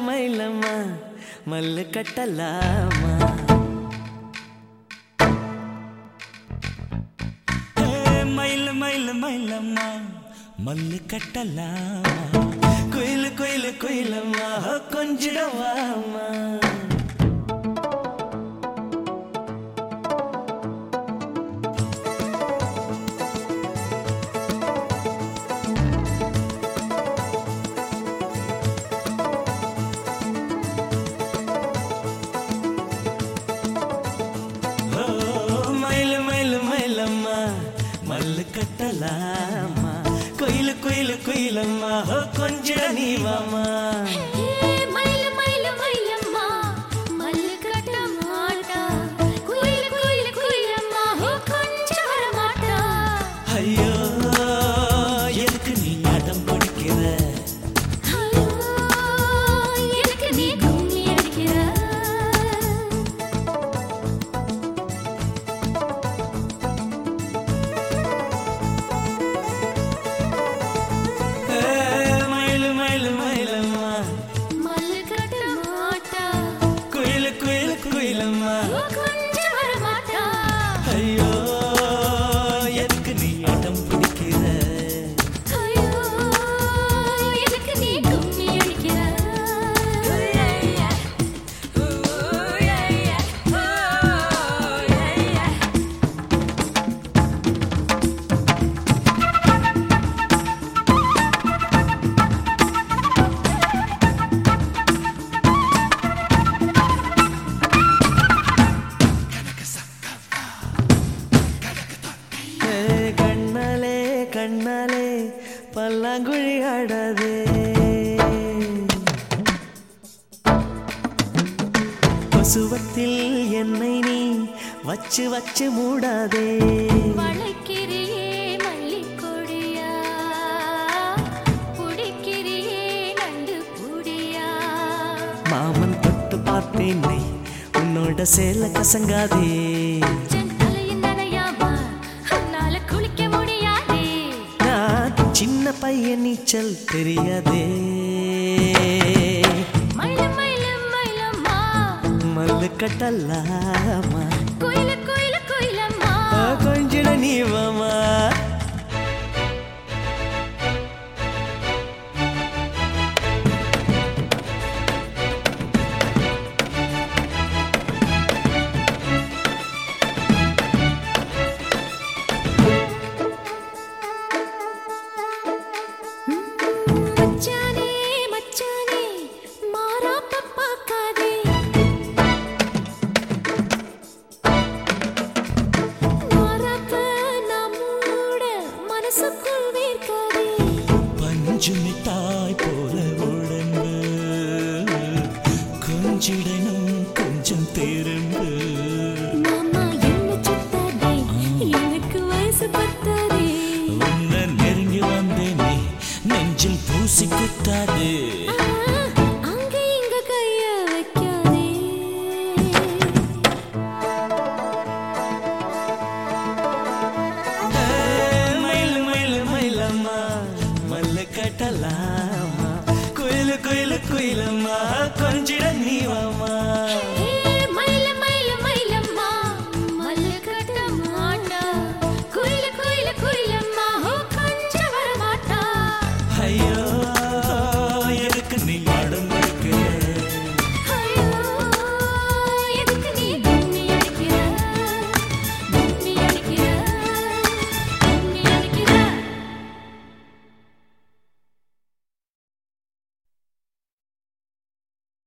மைலம்மா மல்லு கட்டலாமா ஏ, மயிலு மயிலு மயிலம்மா மல்லு கட்டலாமா குயிலு குயிலு குயிலம்மா கொஞ்சிடவாமா ஓ, மயிலு மயிலு மயிலம்மா மல்லு கட்டலாமா குயிலு குயிலு குயிலம்மா ஓ, கொஞ்சிட நீ வாமா மயில மயில மயிலம்மா மல்லு கட்ட மாட்டா குயில் குயில் குயிலம்மா கொஞ்சம் வர மாட்டா ஐயோ எதுக்கு நீ அடம் பிடிக்கிற ஐயோ, எனக்கு நீ கும்மி அடிக்கிற ஏ, மயிலு மயிலு மயிலம்மா மல்லு கட்ட மாட்டா குயிலு குயிலு குயிலம்மா கொஞ்சம் வர மாட்டா ஐயோ எதுக்கு நீ அடம் பிடிக்கிற ஐயோ, எனக்கு நீ கும்மி அடிக்கிற ஏ, கண்ணாலே கண்ணாலே பல்லாங்குழி ஆடாதே பசுவத்தில் என்னை நீ வச்சு வச்சு மூடாதே வளைக்கிறியே மல்லிக்கொடியா புடிக்கிறியே நண்டு புடியா மாமன் தொட்டு பார்த்தேன்னை உன்னோட சேல கசங்காதே சென் தலையின் நனையாம உன்னால குளிக்க முடியாதே நான் சின்ன பையன் நீச்சல் தெரியாதே மயில மயில மயிலம்மா மல்லு கட்டலாமா குயில குயில குயிலம்மா கொஞ்சிட நீ வாமா